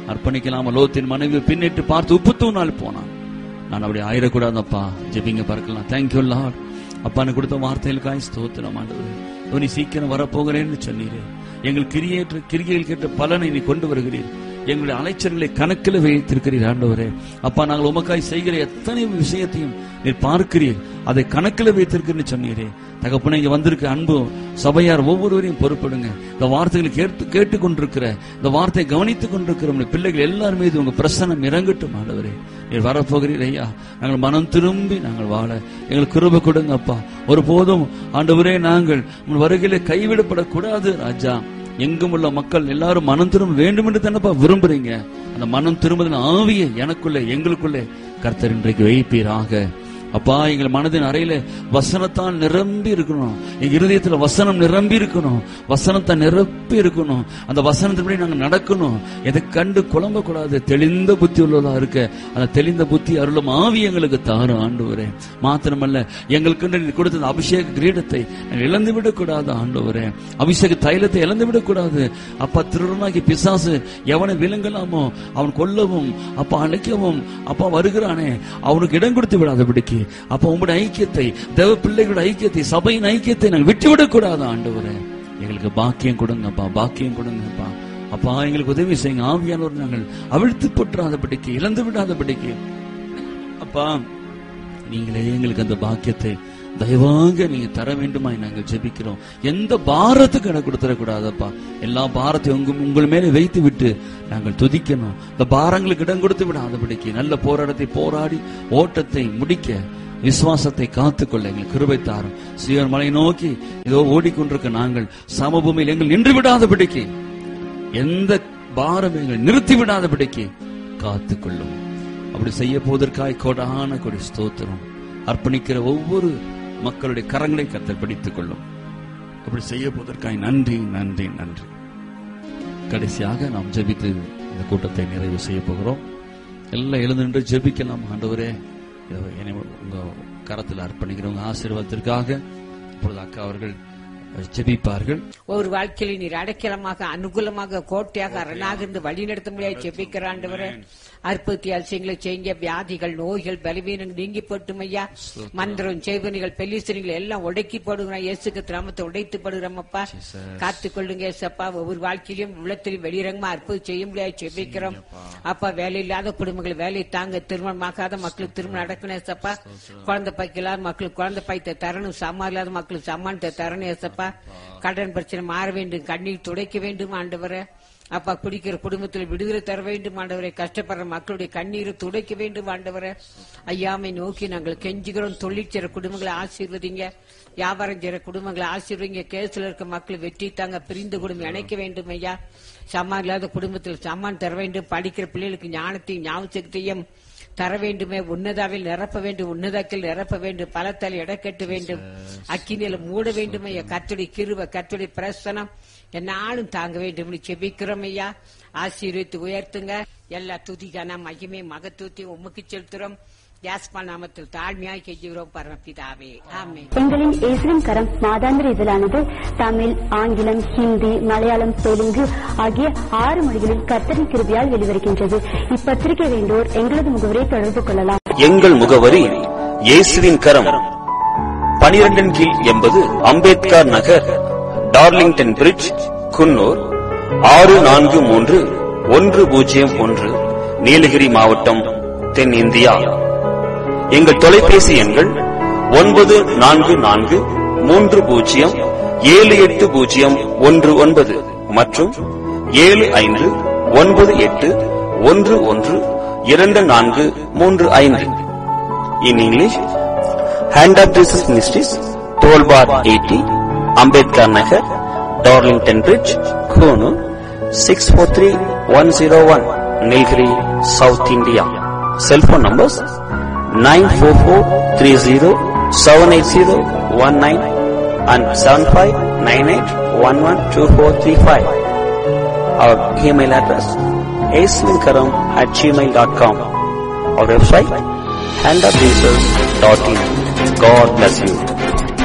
அர்ப்பணிக்கலாம் லோத்தின் மனைவி பின்னிட்டு பார்த்து உப்பு தூணால் போனான் நான் அப்படி ஆயிடக்கூடாதப்பா ஜெபிங்க பார்க்கலாம் தேங்க்யூ லார்ட் அப்பா எனக்கு கொடுத்த வார்த்தைகளுக்காய் ஸ்தோத்திரம் ஆண்டவரே நீ சீக்கிரம் வரப்போகிறேன்னு சொன்னீரே எங்கள் கிரியேற்ற கிரிகையில் கேட்ட பலனை நீ கொண்டு வருகிறீர் எங்களுடைய அலைச்சல்களை கணக்கில் வைத்திருக்கிறீர் ஆண்டவரே அப்பா நாங்கள் உமக்காய் செய்கிற எத்தனை விஷயத்தையும் நீர் பார்க்கிறீர் அதை கணக்கில் வைத்திருக்கிறேன்னு சொன்னீரே தகப்பன இங்க வந்திருக்க அன்பு சபையார் ஒவ்வொருவரையும் பொறுப்படுங்க இந்த வார்த்தைகளை கேட்டு கேட்டுக் கொண்டிருக்கிற இந்த வார்த்தையை கவனித்துக் கொண்டிருக்கிற நம்முடைய பிள்ளைகள் எல்லார் மீது உங்க பிரசனம் இறங்கட்டும் ஆண்டவரே நீர் வரப்போகிறீர் ஐயா நாங்கள் மனம் திரும்பி நாங்கள் வாழ எங்களுக்கு கிருப கொடுங்க அப்பா ஒருபோதும் ஆண்டவரே நாங்கள் உங்கள் வருகையில கைவிடப்படக்கூடாது ராஜா எங்கும் உள்ள மக்கள் எல்லாரும் மனம் திரும்ப வேண்டும் என்று தானப்பா விரும்புறீங்க அந்த மனம் திரும்புதல் ஆவியை எனக்குள்ளே எங்களுக்குள்ளே கர்த்தர் இன்றைக்கு வைப்பீராக அப்பா எங்கள் மனதின் அறையில வசனத்தால் நிரம்பி இருக்கணும் எங்க இருதயத்துல வசனம் நிரம்பி இருக்கணும் வசனத்தை நிரப்பி இருக்கணும் அந்த வசனத்தின்படி நாங்க நடக்கணும் எதை கண்டு குழம்ப கூடாது தெளிந்த புத்தி உள்ளதா இருக்க அந்த தெளிந்த புத்தி அருளும் ஆவி எங்களுக்கு தாரும் ஆண்டவரே மாத்திரமல்ல எங்களுக்கு நீர் கொடுத்த அந்த அபிஷேக கிரீடத்தை நாங்கள் இழந்து விடக்கூடாது ஆண்டவரே அபிஷேக தைலத்தை இழந்து விடக்கூடாது அப்பா திருடனாகி பிசாசு எவனை விலங்கலாமோ அவன் கொல்லவும் அப்பா அழைக்கவும் அப்பா வருகிறானே அவனுக்கு இடம் கொடுத்து விடாதபடிக்கு அப்ப உங்களுடைய ஐக்கியத்தை தேவ பிள்ளைகளோட ஐக்கியத்தை சபையின் ஐக்கியத்தை நாங்கள் விட்டுவிடக் கூடாது ஆண்டவரே எங்களுக்கு பாக்கியம் கொடுங்கப்பா பாக்கியம் கொடுங்கப்பா அப்பா எங்களுக்கு உதவி செய்யுங்க ஆவியானவர் நாங்கள் அவிழ்த்து போட்டுறாதபடிக்கு இழந்து விடாதபடிக்கு அப்பா நீங்களே எங்களுக்கு அந்த பாக்கியத்தை தயவாக நீங்க தர வேண்டுமாய் நாங்கள் ஜெபிக்கிறோம் எந்த பாரத்துக்கு எனக்கு கொடுத்துடக்கூடாதப்பா எல்லா பாரத்தையும் உங்க உங்கள் மேலே வைத்து விட்டு நாங்கள் துதிக்கணும் இந்த பாரங்களுக்கு இடம் கொடுத்து விடாதபடிக்கு நல்ல போராட்டத்தை போராடி ஓட்டத்தை முடிக்க விசுவாசத்தை காத்துக்கொள்ள எங்களுக்கு கிருபை தாரும் சிவன் மலை நோக்கி இதோ ஓடிக்கொண்டிருக்க நாங்கள் சமபூமியில் எங்கள் நின்று விடாதபடிக்கு எந்த பாரம் எங்களை நிறுத்தி விடாதபடிக்கு காத்துக்கொள்ளும் அப்படி செய்ய போவதற்காய் கொடான கொடி ஸ்தோத்திரம் அர்ப்பணிக்கிற ஒவ்வொரு மக்களுடைய கரங்களை கத்தர் பிடித்துக் கொள்ளும் அப்படி செய்ய போவதற்காய் நன்றி நன்றி நன்றி கடைசியாக நாம் ஜெபித்து இந்த கூட்டத்தை நிறைவு செய்ய போகிறோம் எல்லாம் எழுந்து நின்று ஜெபிக்கலாம் ஆண்டவரே இதோ என்னை உங்க கரத்தில் அர்ப்பணிக்கிறவங்க ஆசீர்வாதத்திற்காக இப்பொழுது அக்கா அவர்கள் ஜெபிப்பார்கள் ஒரு வாழ்க்கையில நீர் அடைக்கலமாக அனுகூலமாக கோட்டையாக அரணாக இருந்து வழிநடத்த முடியாது ஜெபிக்கிற ஆண்டவரே அற்புத்தி அதிசயங்களை செய்ய வியாதிகள் நோய்கள் பலவீனங்கள் நீங்கி போட்டும் ஐயா மந்திரம் செய்வனிகள் பெல்லிசனிகள் எல்லாம் உடைக்கி போடுகிறோம் இயேசுக்கு திராமத்தை உடைத்து போடுகிறோம் அப்பா காத்துக் கொள்ளுங்க ஏசப்பா ஒவ்வொரு வாழ்க்கையிலும் உள்ளத்திலும் வெளிரங்கமா அற்புதம் செய்ய முடியாது ஜெபிக்கிறோம் அப்பா வேலை இல்லாத குடும்பங்கள் வேலை தாங்க திருமணமாகாத மக்களுக்கு திருமணம் நடக்கணும் ஏசப்பா குழந்தை பாய்க்கலாத மக்களுக்கு குழந்தை பாய்த்த தரணும் சம்மா இல்லாத மக்களுக்கு சம்மானத்தை தரணும் ஏசப்பா கடன் பிரச்சனை மாற வேண்டும் கண்ணீர் துடைக்க வேண்டும் ஆண்டவரை அப்பா குடிக்கிற குடும்பத்தில் விடுதலை தர வேண்டும் ஆண்டவரை கஷ்டப்படுற மக்களுடைய கண்ணீரை துடைக்க வேண்டும் ஆண்டவரை ஐயாமை நோக்கி நாங்கள் கெஞ்சுகிறோம் தொழில் செய்ற குடும்பங்களை ஆசீர்வதிங்க வியாபாரம் செய்யற குடும்பங்களை ஆசீர்வதிங்க கேஸ்ல இருக்க மக்கள் வெற்றி தாங்க பிரிந்து குடும்பம் இணைக்க வேண்டும் ஐயா சம்மான் இல்லாத குடும்பத்தில் சம்மான் தர வேண்டும் படிக்கிற பிள்ளைகளுக்கு ஞானத்தையும் ஞாபகத்தையும் தர வேண்டுமே உன்னதாவில் நிரப்ப வேண்டும் உன்னதாக்கில் நிரப்ப வேண்டும் பலத்தால் இடக்கட்ட வேண்டும் அக்கினியில மூட வேண்டும் ஐயா கத்துடைய கிருவ கத்துடைய பிரசனம் என்னாலும் தாங்க வேண்டும் செபிக்கிறோம் ஐயா ஆசீர்வித்து உயர்த்துங்க எல்லா துதிக்கான மகிமை மகத்துவத்தை உமக்கு செலுத்துறோம் யாஸ்பா நாமத்தில் தாழ்மையாய் கெஞ்சுகிறோம் பரமபிதாவே ஆமே எங்களின் இயேசுவின் கரம் மாதாந்திர இதழானது தமிழ் ஆங்கிலம் ஹிந்தி மலையாளம் தெலுங்கு ஆகிய ஆறு மொழிகளில் கர்த்தரின் கிருபியால் வெளிவருகின்றது இப்பத்திரிகை வேண்டோர் எங்களது முகவரை தொடர்பு கொள்ளலாம் எங்கள் முகவரி இயேசுவின் கரம் பனிரெண்டின் கீழ் எண்பது அம்பேத்கர் நகர் டார்லிங்டன் பிரிட்ஜ் குன்னூர் ஆறு நான்கு மூன்று ஒன்று பூஜ்ஜியம் ஒன்று நீலகிரி மாவட்டம் தென்னிந்தியா எங்கள் தொலைபேசி எண்கள் ஒன்பது நான்கு நான்கு மூன்று பூஜ்ஜியம் ஏழு எட்டு பூஜ்ஜியம் ஒன்று ஒன்பது மற்றும் ஏழு ஐந்து ஒன்பது எட்டு ஒன்று ஒன்று இரண்டு நான்கு மூன்று ஐந்து in English hand of Jesus ministries twelve bar eighty Ambedkar Nagar Darlington bridge Coonoor six four three one zero one Nilgiri south India cellphone numbers nine four four three zero seven eight zero one nine and seven five nine eight one one two four three five அவர் email address ஏஸ்வின்கரம் at Gmail dot com அவர் website handofjesus.in. God bless you.